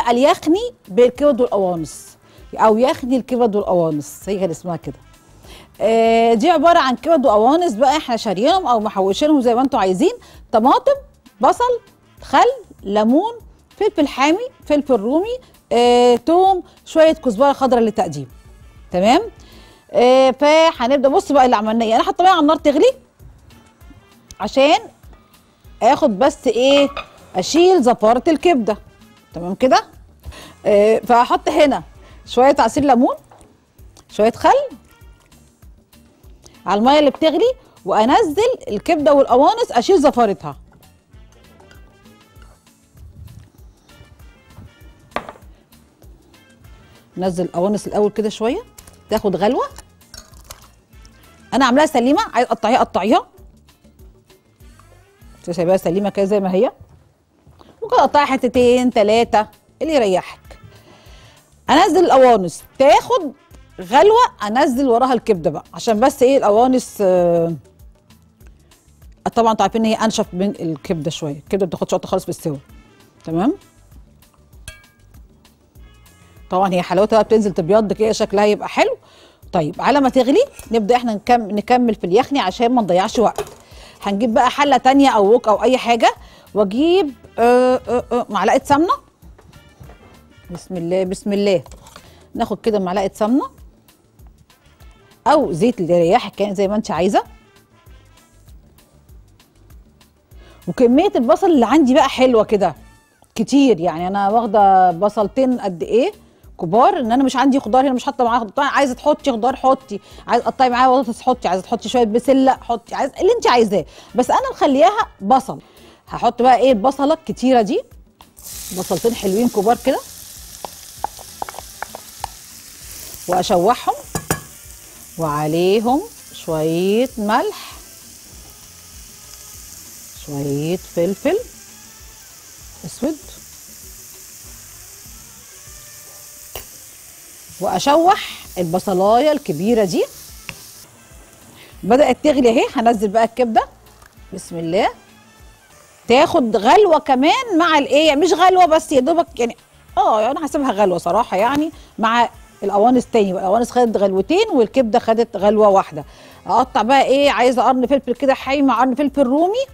اليخني بالكبد والقوانص او يخني الكبد والقوانص هي كان اسمها كده آه، دي عباره عن كبد وقوانص بقى احنا شاريينهم او محوشينهم زي ما انتم عايزين طماطم بصل خل ليمون فلفل حامي فلفل رومي آه، توم شويه كزبره خضراء للتقديم تمام آه، فهنبدا بص بقى اللي عملناه انا حاطه ميه على النار تغلي عشان اخد بس ايه اشيل زفاره الكبده تمام كده آه، فهحط هنا شويه عصير ليمون شويه خل على الميه اللي بتغلي وانزل الكبده والقوانص اشيل زفارتها نزل القوانص الاول كده شويه تاخد غلوه انا عاملاها سليمه عايز اقطعيها قطعيها سايباها سليمه كده زي ما هي ممكن اقطعها حتتين ثلاثه اللي يريحك انزل القوانص تاخد غلوه انزل وراها الكبده بقى عشان بس ايه القوانص آه طبعا انتوا عارفين ان هي انشف من الكبده شويه الكبده ما بتاخدش وقت خالص في السوا تمام طبعا هي حلاوتها بقى بتنزل تبيض كده شكلها يبقى حلو طيب على ما تغلي نبدا احنا نكم نكمل في اليخني عشان ما نضيعش وقت هنجيب بقى حله تانية او وك او اي حاجه واجيب آه آه آه معلقه سمنه بسم الله بسم الله ناخد كده معلقه سمنه او زيت اللي يريحك كان زي ما انت عايزه وكميه البصل اللي عندي بقى حلوه كده كتير يعني انا واخده بصلتين قد ايه كبار ان انا مش عندي خضار هنا مش حاطه معاها خضار عايزه تحطي خضار حطي عايزه تقطعي معاها بطاطس حطي عايزه تحطي شويه بسله حطي عايزه اللي انت عايزاه بس انا مخلياها بصل هحط بقى ايه البصله الكتيره دي بصلتين حلوين كبار كده واشوحهم وعليهم شويه ملح شويه فلفل اسود واشوح البصلايه الكبيره دي بدات تغلي اهي هنزل بقى الكبده بسم الله تاخد غلوه كمان مع الايه مش غلوه بس يا دوبك يعني اه يعني انا هسيبها غلوه صراحه يعني مع القوانص تاني القوانص خدت غلوتين والكبده خدت غلوه واحده اقطع بقى ايه عايزه قرن فلفل كده حي مع قرن فلفل رومي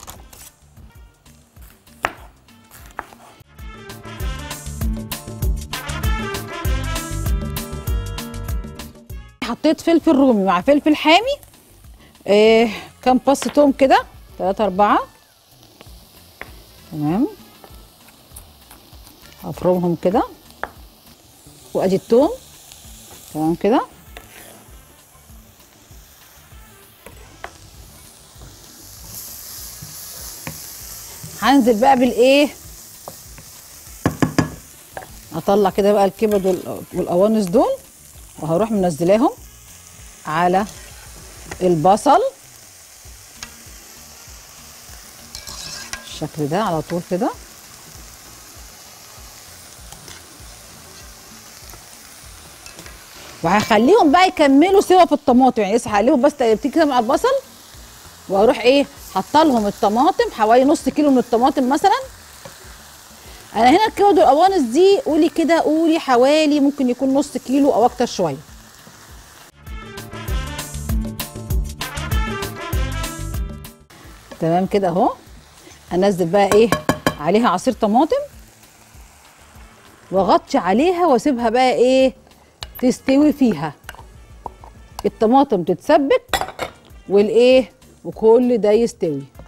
حطيت فلفل رومي مع فلفل حامي إيه كام فص توم كده تلاتة أربعة تمام هفرمهم كده وادي التوم تمام كده هنزل بقى بالايه اطلع كده بقى الكبد وال- والقوانص دول وهروح منزلاهم على البصل الشكل ده على طول كده وهخليهم بقى يكملوا سوا في الطماطم يعني لسه هقلبهم بس تقلبتين كده مع البصل واروح ايه حاطه لهم الطماطم حوالي نص كيلو من الطماطم مثلا انا هنا الكبد والقوانص دي قولي كده قولي حوالي ممكن يكون نص كيلو او اكتر شويه تمام كده اهو انزل بقى ايه عليها عصير طماطم واغطي عليها واسيبها بقى ايه تستوي فيها الطماطم تتسبك والايه وكل ده يستوي